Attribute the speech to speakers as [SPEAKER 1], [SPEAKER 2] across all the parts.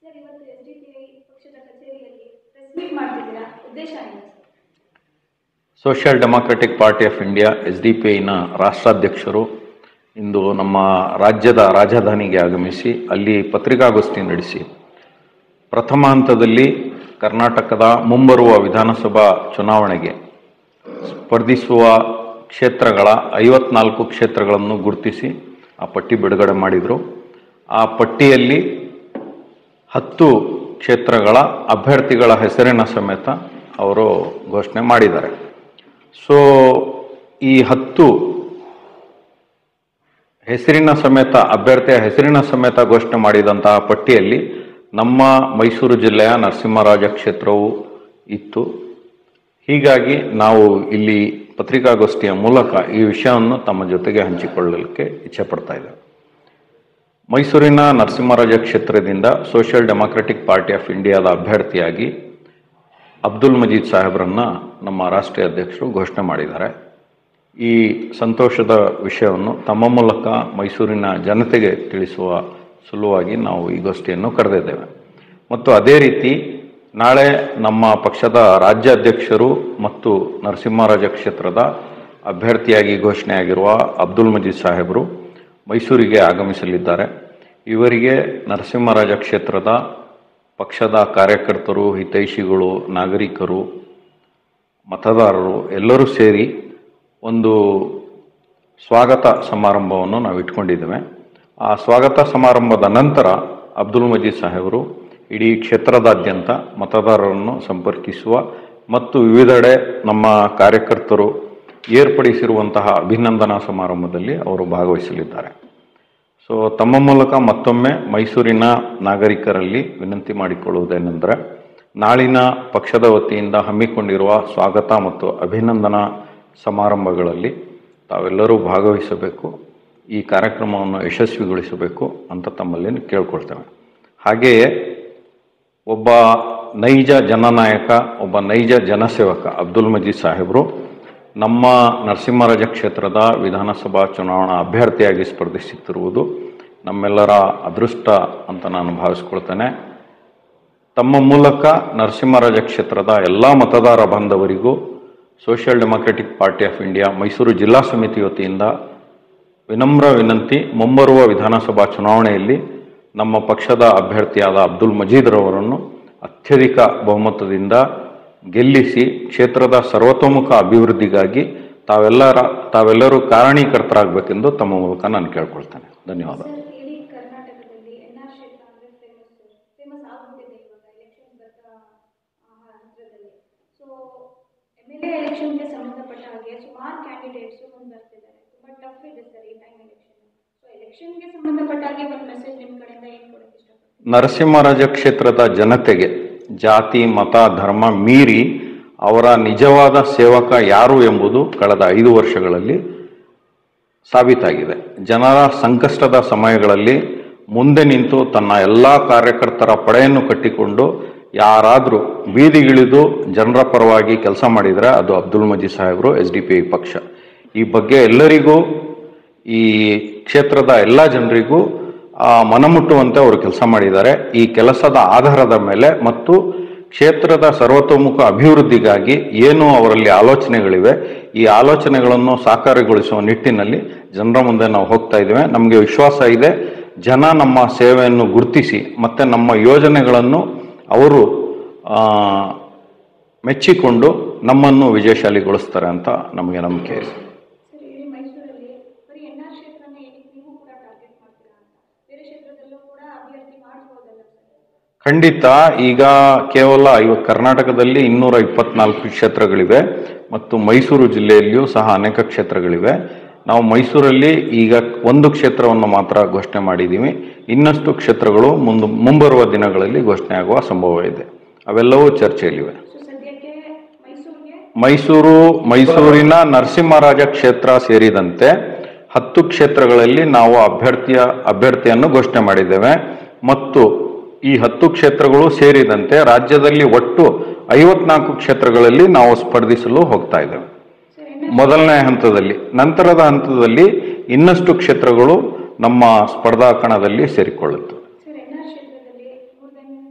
[SPEAKER 1] sir ಇವತ್ತು S D P I ಪಕ್ಷದ ಕಚೇರಿಯಲ್ಲಿ ಪ್ರೆಸ್ ಮೀಟ್ ಮಾಡ್ತಿದ್ದೀರಾ ಉದ್ದೇಶ ಏನು sir
[SPEAKER 2] social democratic party of India S D P ಐನ ರಾಷ್ಟ್ರಾಧ್ಯಕ್ಷರು ಇಂದು ನಮ್ಮ ರಾಜ್ಯದ ರಾಜಧಾನಿಗೆ ಆಗಮಿಸಿ ಅಲ್ಲಿ ಪತ್ರಿಕಾಗೋಷ್ಠಿ ನಡೆಸಿ ಪ್ರಥಮ ಹಂತದಲ್ಲಿ ಕರ್ನಾಟಕದ ಮುಂಬರುವ ವಿಧಾನಸಭಾ ಚುನಾವಣೆಗೆ ಸ್ಪರ್ಧಿಸುವ ಕ್ಷೇತ್ರಗಳ ಐವತ್ನಾಲ್ಕು ಕ್ಷೇತ್ರಗಳನ್ನು ಗುರುತಿಸಿ ಆ ಪಟ್ಟಿ ಬಿಡುಗಡೆ ಮಾಡಿದರು ಆ ಪಟ್ಟಿಯಲ್ಲಿ ಹತ್ತು ಕ್ಷೇತ್ರಗಳ ಅಭ್ಯರ್ಥಿಗಳ ಹೆಸರಿನ ಸಮೇತ ಅವರು ಘೋಷಣೆ ಮಾಡಿದ್ದಾರೆ ಸೊ ಈ ಹತ್ತು ಹೆಸರಿನ ಸಮೇತ ಅಭ್ಯರ್ಥಿಯ ಹೆಸರಿನ ಸಮೇತ ಘೋಷಣೆ ಮಾಡಿದಂತಹ ಪಟ್ಟಿಯಲ್ಲಿ ನಮ್ಮ ಮೈಸೂರು ಜಿಲ್ಲೆಯ ನರಸಿಂಹರಾಜ ಕ್ಷೇತ್ರವು ಇತ್ತು ಹೀಗಾಗಿ ನಾವು ಇಲ್ಲಿ ಪತ್ರಿಕಾಗೋಷ್ಠಿಯ ಮೂಲಕ ಈ ವಿಷಯವನ್ನು ತಮ್ಮ ಜೊತೆಗೆ ಹಂಚಿಕೊಳ್ಳಲಿಕ್ಕೆ ಇಚ್ಛೆ ಪಡ್ತಾ ಇದ್ದೇವೆ ಮೈಸೂರಿನ ನರಸಿಂಹರಾಜ ಕ್ಷೇತ್ರದಿಂದ ಸೋಷಿಯಲ್ ಡೆಮಾಕ್ರೆಟಿಕ್ ಪಾರ್ಟಿ ಆಫ್ ಇಂಡಿಯಾದ ಅಭ್ಯರ್ಥಿಯಾಗಿ ಅಬ್ದುಲ್ ಮಜೀದ್ ಸಾಹೇಬ್ರನ್ನ ನಮ್ಮ ರಾಷ್ಟ್ರೀಯ ಅಧ್ಯಕ್ಷರು ಘೋಷಣೆ ಮಾಡಿದ್ದಾರೆ ಈ ಸಂತೋಷದ ವಿಷಯವನ್ನು ತಮ್ಮ ಮೂಲಕ ಮೈಸೂರಿನ ಜನತೆಗೆ ತಿಳಿಸುವ ಸಲುವಾಗಿ ನಾವು ಈ ಗೋಷ್ಠಿಯನ್ನು ಕರೆದಿದ್ದೇವೆ ಮತ್ತು ಅದೇ ರೀತಿ ನಾಳೆ ನಮ್ಮ ಪಕ್ಷದ ರಾಜ್ಯ ಅಧ್ಯಕ್ಷರು ಮತ್ತು ನರಸಿಂಹರಾಜ ಕ್ಷೇತ್ರದ ಅಭ್ಯರ್ಥಿಯಾಗಿ ಘೋಷಣೆಯಾಗಿರುವ ಅಬ್ದುಲ್ ಮಜೀದ್ ಸಾಹೇಬರು ಮೈಸೂರಿಗೆ ಆಗಮಿಸಲಿದ್ದಾರೆ ಇವರಿಗೆ ನರಸಿಂಹರಾಜ ಕ್ಷೇತ್ರದ ಪಕ್ಷದ ಕಾರ್ಯಕರ್ತರು ಹಿತೈಷಿಗಳು ನಾಗರಿಕರು ಮತದಾರರು ಎಲ್ಲರೂ ಸೇರಿ ಒಂದು ಸ್ವಾಗತ ಸಮಾರಂಭವನ್ನು ನಾವು ಇಟ್ಕೊಂಡಿದ್ದೇವೆ ಆ ಸ್ವಾಗತ ಸಮಾರಂಭದ ನಂತರ ಅಬ್ದುಲ್ ಮಜೀದ್ ಸಾಹೇಬರು ಇಡೀ ಕ್ಷೇತ್ರದಾದ್ಯಂತ ಮತದಾರರನ್ನು ಸಂಪರ್ಕಿಸುವ ಮತ್ತು ವಿವಿಧೆಡೆ ನಮ್ಮ ಕಾರ್ಯಕರ್ತರು ಏರ್ಪಡಿಸಿರುವಂತಹ ಅಭಿನಂದನಾ ಸಮಾರಂಭದಲ್ಲಿ ಅವರು ಭಾಗವಹಿಸಲಿದ್ದಾರೆ ಸೊ ತಮ್ಮ ಮೂಲಕ ಮತ್ತೊಮ್ಮೆ ಮೈಸೂರಿನ ನಾಗರಿಕರಲ್ಲಿ ವಿನಂತಿ ಮಾಡಿಕೊಳ್ಳುವುದೇನೆಂದರೆ ನಾಳಿನ ಪಕ್ಷದ ವತಿಯಿಂದ ಹಮ್ಮಿಕೊಂಡಿರುವ ಸ್ವಾಗತ ಮತ್ತು ಅಭಿನಂದನಾ ಸಮಾರಂಭಗಳಲ್ಲಿ ತಾವೆಲ್ಲರೂ ಭಾಗವಹಿಸಬೇಕು ಈ ಕಾರ್ಯಕ್ರಮವನ್ನು ಯಶಸ್ವಿಗೊಳಿಸಬೇಕು ಅಂತ ತಮ್ಮಲ್ಲಿ ಕೇಳ್ಕೊಳ್ತೇವೆ ಹಾಗೆಯೇ ಒಬ್ಬ ನೈಜ ಜನನಾಯಕ ಒಬ್ಬ ನೈಜ ಜನಸೇವಕ ಅಬ್ದುಲ್ ಮಜೀದ್ ಸಾಹೇಬರು ನಮ್ಮ ನರಸಿಂಹರಾಜ ಕ್ಷೇತ್ರದ ವಿಧಾನಸಭಾ ಚುನಾವಣಾ ಅಭ್ಯರ್ಥಿಯಾಗಿ ಸ್ಪರ್ಧಿಸುತ್ತಿರುವುದು ನಮ್ಮೆಲ್ಲರ ಅದೃಷ್ಟ ಅಂತ ನಾನು ಭಾವಿಸ್ಕೊಳ್ತೇನೆ ತಮ್ಮ ಮೂಲಕ ನರಸಿಂಹರಾಜ ಕ್ಷೇತ್ರದ ಎಲ್ಲ ಮತದಾರ ಬಾಂಧವರಿಗೂ social democratic party of India Mysuru ಜಿಲ್ಲಾ ಸಮಿತಿ ವತಿಯಿಂದ ವಿನಮ್ರ ವಿನಂತಿ ಮುಂಬರುವ ವಿಧಾನಸಭಾ ಚುನಾವಣೆಯಲ್ಲಿ ನಮ್ಮ ಪಕ್ಷದ ಅಭ್ಯರ್ಥಿಯಾದ ಅಬ್ದುಲ್ ಮಜೀದ್ರವರನ್ನು ಅತ್ಯಧಿಕ ಬಹುಮತದಿಂದ ಗೆಲ್ಲಿಸಿ ಕ್ಷೇತ್ರದ ಸರ್ವತೋಮುಖ ಅಭಿವೃದ್ಧಿಗಾಗಿ ತಾವೆಲ್ಲರ ತಾವೆಲ್ಲರೂ ಕಾರಣೀಕರ್ತರಾಗಬೇಕೆಂದು ತಮ್ಮ ಮೂಲಕ ನಾನು ಕೇಳ್ಕೊಳ್ತೇನೆ ಧನ್ಯವಾದ
[SPEAKER 1] ಸರ್ ಇಡೀ ಕರ್ನಾಟಕದಲ್ಲಿ ಎನ್ ಆರ್ ಕ್ಷೇತ್ರ ಅಂದರೆ ಫೇಮಸ್ ಫೇಮಸ್ ಆಗ್ಬಿಟ್ಟಿದೆ ಇವಾಗ ಎಲೆಕ್ಷನ್ ಬರ್ತಾ ಆ, ಹತ್ರದಲ್ಲಿ ಸೊ ಎಮ್ ಎಲ್ ಎ ಎಲೆಕ್ಷನ್ಗೆ ಸಂಬಂಧಪಟ್ಟ ಹಾಗೆ ಸುಮಾರು ಕ್ಯಾಂಡಿಡೇಟ್ಸು ಮುಂದೆ ಬರ್ತಿದ್ದಾರೆ ತುಂಬ ಟಫ್ ಇದೆ ಸರ್ ಈ ಟೈಮ್ ಎಲೆಕ್ಷನ್ ಸೊ ಎಲೆಕ್ಷನ್ಗೆ ಸಂಬಂಧಪಟ್ಟ ಹಾಗೆ ಒಂದು ಮೆಸೇಜ್ ನಿಮ್ಮ ಕಡೆಯಿಂದ ಏನು ಕೊಡೋಕ್ಕೆ ಇಷ್ಟಪಡ್ತೀನಿ
[SPEAKER 2] ನರಸಿಂಹರಾಜ ಕ್ಷೇತ್ರದ ಜನತೆಗೆ ಜಾತಿ ಮತ ಧರ್ಮ ಮೀರಿ ಅವರ ನಿಜವಾದ ಸೇವಕ ಯಾರು ಎಂಬುದು ಕಳೆದ ಐದು ವರ್ಷಗಳಲ್ಲಿ ಸಾಬೀತಾಗಿದೆ ಜನರ ಸಂಕಷ್ಟದ ಸಮಯಗಳಲ್ಲಿ ಮುಂದೆ ನಿಂತು ತನ್ನ ಎಲ್ಲ ಕಾರ್ಯಕರ್ತರ ಪಡೆಯನ್ನು ಕಟ್ಟಿಕೊಂಡು ಯಾರಾದರೂ ಬೀದಿಗಿಳಿದು ಜನರ ಪರವಾಗಿ ಕೆಲಸ ಮಾಡಿದರೆ ಅದು ಅಬ್ದುಲ್ ಮಜೀದ್ ಸಾಹೇಬರು ಎಸ್ ಡಿ ಪಿ ಐ ಪಕ್ಷ ಈ ಬಗ್ಗೆ ಎಲ್ಲರಿಗೂ ಈ ಕ್ಷೇತ್ರದ ಎಲ್ಲ ಜನರಿಗೂ ಆ, ಮನಮುಟ್ಟುವಂತೆ ಅವರು ಕೆಲಸ ಮಾಡಿದ್ದಾರೆ ಈ ಕೆಲಸದ ಆಧಾರದ ಮೇಲೆ ಮತ್ತು ಕ್ಷೇತ್ರದ ಸರ್ವತೋಮುಖ ಅಭಿವೃದ್ಧಿಗಾಗಿ ಏನು ಅವರಲ್ಲಿ ಆಲೋಚನೆಗಳಿವೆ ಈ ಆಲೋಚನೆಗಳನ್ನು ಸಾಕಾರಗೊಳಿಸುವ ನಿಟ್ಟಿನಲ್ಲಿ ಜನರ ಮುಂದೆ ನಾವು ಹೋಗ್ತಾ ಇದ್ದೇವೆ ನಮಗೆ ವಿಶ್ವಾಸ ಇದೆ ಜನ ನಮ್ಮ ಸೇವೆಯನ್ನು ಗುರುತಿಸಿ ಮತ್ತು ನಮ್ಮ ಯೋಜನೆಗಳನ್ನು ಅವರು ಆ, ಮೆಚ್ಚಿಕೊಂಡು ನಮ್ಮನ್ನು ವಿಜಯಶಾಲಿಗೊಳಿಸ್ತಾರೆ ಅಂತ ನಮಗೆ ನಂಬಿಕೆ ಇದೆ
[SPEAKER 1] ಸರ್ ಇಡೀ ಮೈಸೂರಲ್ಲಿ ಬರೀ ಎನ್ ಆರ್ ಕ್ಷೇತ್ರನೇ ಏನಕ್ಕೆ ನೀವು ಕೂಡ ಟಾರ್ಗೆಟ್ ಮಾಡ್ತೀರಾ ಅಂತ ಬೇರೆ ಕ್ಷೇತ್ರದಲ್ಲೂ ಕೂಡ ಅಭ್ಯರ್ಥಿ ಮಾಡ್ಬೋದಲ್ಲ ಸರ್
[SPEAKER 2] ಖಂಡಿತ ಈಗ ಕೇವಲ ಇವ ಕರ್ನಾಟಕದಲ್ಲಿ ಇನ್ನೂರ ಇಪ್ಪತ್ನಾಲ್ಕು ಕ್ಷೇತ್ರಗಳಿವೆ ಮತ್ತು ಮೈಸೂರು ಜಿಲ್ಲೆಯಲ್ಲಿಯೂ ಸಹ ಅನೇಕ ಕ್ಷೇತ್ರಗಳಿವೆ ನಾವು ಮೈಸೂರಲ್ಲಿ ಈಗ ಒಂದು ಕ್ಷೇತ್ರವನ್ನು ಮಾತ್ರ ಘೋಷಣೆ ಮಾಡಿದ್ದೀವಿ ಇನ್ನಷ್ಟು ಕ್ಷೇತ್ರಗಳು ಮುಂದೆ ಮುಂಬರುವ ದಿನಗಳಲ್ಲಿ ಘೋಷಣೆ ಆಗುವ ಸಂಭವ ಇದೆ ಅವೆಲ್ಲವೂ ಚರ್ಚೆಯಲ್ಲಿವೆ
[SPEAKER 1] ಸೊ ಸದ್ಯಕ್ಕೆ ಮೈಸೂರಿಗೆ
[SPEAKER 2] ಮೈಸೂರು ಮೈಸೂರಿನ ನರಸಿಂಹರಾಜ ಕ್ಷೇತ್ರ ಸೇರಿದಂತೆ ಹತ್ತು ಕ್ಷೇತ್ರಗಳಲ್ಲಿ ನಾವು ಅಭ್ಯರ್ಥಿಯ ಅಭ್ಯರ್ಥಿಯನ್ನು ಘೋಷಣೆ ಮಾಡಿದ್ದೇವೆ ಮತ್ತು ಈ ಹತ್ತು ಕ್ಷೇತ್ರಗಳು ಸೇರಿದಂತೆ ರಾಜ್ಯದಲ್ಲಿ ಒಟ್ಟು ಐವತ್ನಾಲ್ಕು ಕ್ಷೇತ್ರಗಳಲ್ಲಿ ನಾವು ಸ್ಪರ್ಧಿಸಲು ಹೋಗ್ತಾ ಇದ್ದೇವೆ
[SPEAKER 1] ಸರ್ ಎನ್
[SPEAKER 2] ಮೊದಲನೇ ಹಂತದಲ್ಲಿ ನಂತರದ ಹಂತದಲ್ಲಿ ಇನ್ನಷ್ಟು ಕ್ಷೇತ್ರಗಳು ನಮ್ಮ ಸ್ಪರ್ಧಾ ಕಣದಲ್ಲಿ ಸೇರಿಕೊಳ್ಳುತ್ತವೆ
[SPEAKER 1] ಸರ್ ಎನ್ ಆರ್ ಕ್ಷೇತ್ರದಲ್ಲಿ ಮೋರ್ ದೆನ್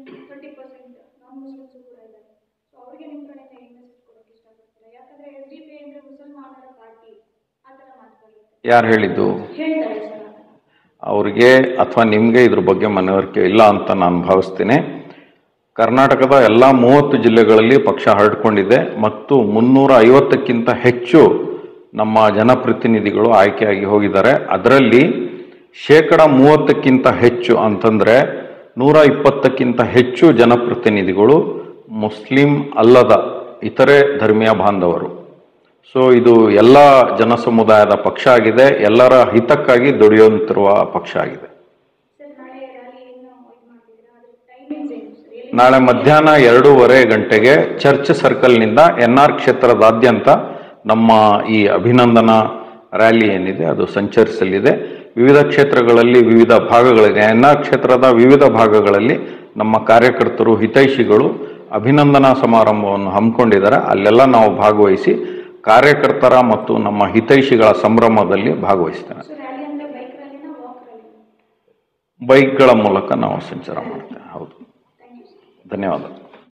[SPEAKER 1] ಮಾಡೋ ಪಾರ್ಟಿ ಆ ಥರ ಮಾತು ಬರುತ್ತೆ
[SPEAKER 2] ಯಾರು ಹೇಳಿದ್ದು
[SPEAKER 1] ಹೇಳ್ತಾರೆ ಸರ್ ಆ ಥರ
[SPEAKER 2] ಅವ್ರಿಗೆ ಅಥವಾ ನಿಮಗೆ ಇದ್ರ ಬಗ್ಗೆ ಮನವರಿಕೆ ಇಲ್ಲ ಅಂತ ನಾನು ಭಾವಿಸ್ತೀನಿ ಕರ್ನಾಟಕದ ಎಲ್ಲ ಮೂವತ್ತು ಜಿಲ್ಲೆಗಳಲ್ಲಿ ಪಕ್ಷ ಹರಡ್ಕೊಂಡಿದೆ ಮತ್ತು ಮುನ್ನೂರ ಐವತ್ತಕ್ಕಿಂತ ಹೆಚ್ಚು ನಮ್ಮ ಜನಪ್ರತಿನಿಧಿಗಳು ಆಯ್ಕೆಯಾಗಿ ಹೋಗಿದ್ದಾರೆ ಅದರಲ್ಲಿ ಶೇಕಡ ಮೂವತ್ತಕ್ಕಿಂತ ಹೆಚ್ಚು ಅಂತಂದರೆ ನೂರ ಇಪ್ಪತ್ತಕ್ಕಿಂತ ಹೆಚ್ಚು ಜನಪ್ರತಿನಿಧಿಗಳು ಮುಸ್ಲಿಂ ಅಲ್ಲದ ಇತರೆ ಧರ್ಮೀಯ ಬಾಂಧವರು ಸೊ ಇದು ಎಲ್ಲ ಜನಸಮುದಾಯದ ಪಕ್ಷ ಆಗಿದೆ ಎಲ್ಲರ ಹಿತಕ್ಕಾಗಿ ದುಡಿಯುವಂತಿರುವ ಪಕ್ಷ ಆಗಿದೆ
[SPEAKER 1] ಸರ್ ನಾಳೆ ರ್ಯಾಲಿ ಏನು ಇದು ಮಾಡ್ತಿದ್ದೀರಾ ಅದ್ರ ಟೈಮಿಂಗ್ಸ್ ಏನು ಸರ್ ಎಲ್ಲಿ
[SPEAKER 2] ನಾಳೆ ಮಧ್ಯಾಹ್ನ ಎರಡೂವರೆ ಗಂಟೆಗೆ ಚರ್ಚ್ ಸರ್ಕಲ್ನಿಂದ ಎನ್ ಆರ್ ಕ್ಷೇತ್ರದಾದ್ಯಂತ ನಮ್ಮ ಈ ಅಭಿನಂದನಾ ರ್ಯಾಲಿ ಏನಿದೆ ಅದು ಸಂಚರಿಸಲಿದೆ ವಿವಿಧ ಕ್ಷೇತ್ರಗಳಲ್ಲಿ ವಿವಿಧ ಭಾಗಗಳಿದೆ ಎನ್ ಆರ್ ಕ್ಷೇತ್ರದ ವಿವಿಧ ಭಾಗಗಳಲ್ಲಿ ನಮ್ಮ ಕಾರ್ಯಕರ್ತರು ಹಿತೈಷಿಗಳು ಅಭಿನಂದನಾ ಸಮಾರಂಭವನ್ನು ಹಮ್ಮಿಕೊಂಡಿದ್ದಾರೆ ಅಲ್ಲೆಲ್ಲ ನಾವು ಭಾಗವಹಿಸಿ ಕಾರ್ಯಕರ್ತರ ಮತ್ತು ನಮ್ಮ ಹಿತೈಷಿಗಳ ಸಂಭ್ರಮದಲ್ಲಿ ಭಾಗವಹಿಸ್ತೇನೆ
[SPEAKER 1] ಸೊ ರ್ಯಾಲಿ ಅಂದರೆ ಬೈಕ್ ರ್ಯಾಲಿನ ವಾಕ್ ರ್ಯಾಲಿನ
[SPEAKER 2] ಬೈಕ್ಗಳ ಮೂಲಕ ನಾವು ಸಂಚಾರ ಮಾಡ್ತೇವೆ ಹೌದು
[SPEAKER 1] ಥ್ಯಾಂಕ್ ಯು ಸರ್
[SPEAKER 2] ಧನ್ಯವಾದ